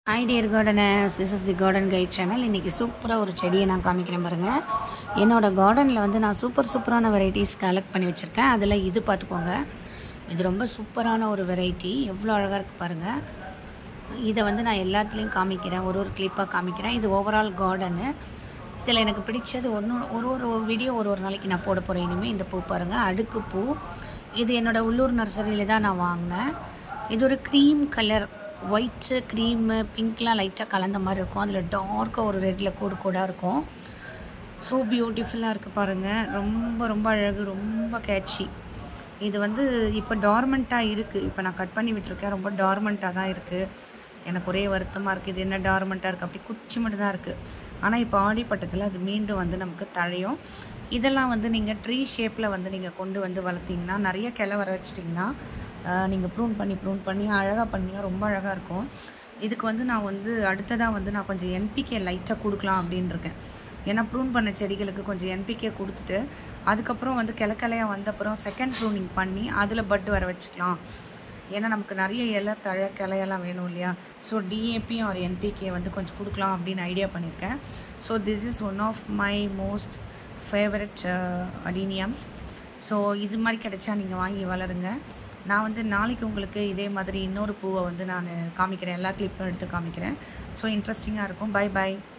hi dear gardeners this is the garden guide channel இன்றைக்கி சூப்பராக ஒரு செடியை நான் காமிக்கிறேன் பாருங்கள் என்னோட கார்டனில் வந்து நான் சூப்பர் சூப்பரான வெரைட்டிஸ் கலெக்ட் பண்ணி வச்சுருக்கேன் அதில் இது பார்த்துக்கோங்க இது ரொம்ப சூப்பரான ஒரு வெரைட்டி எவ்வளோ அழகாக இருக்குது பாருங்கள் இதை வந்து நான் எல்லாத்துலேயும் காமிக்கிறேன் ஒரு ஒரு கிளிப்பாக காமிக்கிறேன் இது ஓவரால் கார்டனு இதில் எனக்கு பிடிச்சது ஒன்று ஒரு ஒரு வீடியோ ஒரு ஒரு நாளைக்கு நான் போட போகிறேன் இனிமேல் இந்த பூ பாருங்கள் அடுக்கு பூ இது என்னோடய உள்ளூர் நர்சரியில் தான் நான் வாங்கினேன் இது ஒரு க்ரீம் கலர் ஒயிட்டு க்ரீமு பிங்க்லாம் லைட்டாக கலந்த மாதிரி இருக்கும் அதில் டார்க்காக ஒரு ரெட்டில் கோடு கோடாக இருக்கும் ஸோ பியூட்டிஃபுல்லாக இருக்குது பாருங்கள் ரொம்ப ரொம்ப அழகு ரொம்ப கேட்சி இது வந்து இப்போ டார்மெண்ட்டாக இருக்குது இப்போ நான் கட் பண்ணி விட்டுருக்கேன் ரொம்ப டார்மெண்ட்டாக தான் இருக்குது எனக்கு ஒரே வருத்தமாக இருக்குது இது என்ன டார்மெண்ட்டாக இருக்குது அப்படி குச்சி மட்டும் தான் இருக்குது ஆனால் இப்போ ஆடிப்பட்டத்தில் அது மீண்டும் வந்து நமக்கு தழையும் இதெல்லாம் வந்து நீங்கள் ட்ரீ ஷேப்பில் வந்து நீங்கள் கொண்டு வந்து வளர்த்திங்கன்னா நிறைய கிளை வர வச்சிட்டிங்கன்னா நீங்கள் ப்ரூன் பண்ணி ப்ரூன் பண்ணி அழகாக பண்ணிங்கன்னா ரொம்ப அழகாக இருக்கும் இதுக்கு வந்து நான் வந்து அடுத்ததாக வந்து நான் கொஞ்சம் என்பிகே லைட்டாக கொடுக்கலாம் அப்படின்னு இருக்கேன் ஏன்னா ப்ரூன் பண்ண செடிகளுக்கு கொஞ்சம் என்பிகே கொடுத்துட்டு அதுக்கப்புறம் வந்து கிளக்கிளையாக வந்தப்புறம் செகண்ட் ப்ரூனிங் பண்ணி அதில் பட் வர வச்சுக்கலாம் ஏன்னா நமக்கு நிறைய இலை தழை கிளையெல்லாம் வேணும் இல்லையா ஸோ டிஏபி ஆர் என்பிகே வந்து கொஞ்சம் கொடுக்கலாம் அப்படின்னு ஐடியா பண்ணியிருக்கேன் so this is one of my most favourite adeniums so இது மாதிரி கிடைச்சா நீங்கள் வாங்கி வளருங்க நான் வந்து நாளைக்கு உங்களுக்கு இதே மாதிரி இன்னொரு பூவை வந்து நான் காமிக்கிறேன் எல்லா கிளிப்பும் எடுத்து காமிக்கிறேன் ஸோ இன்ட்ரெஸ்டிங்காக இருக்கும் பை பை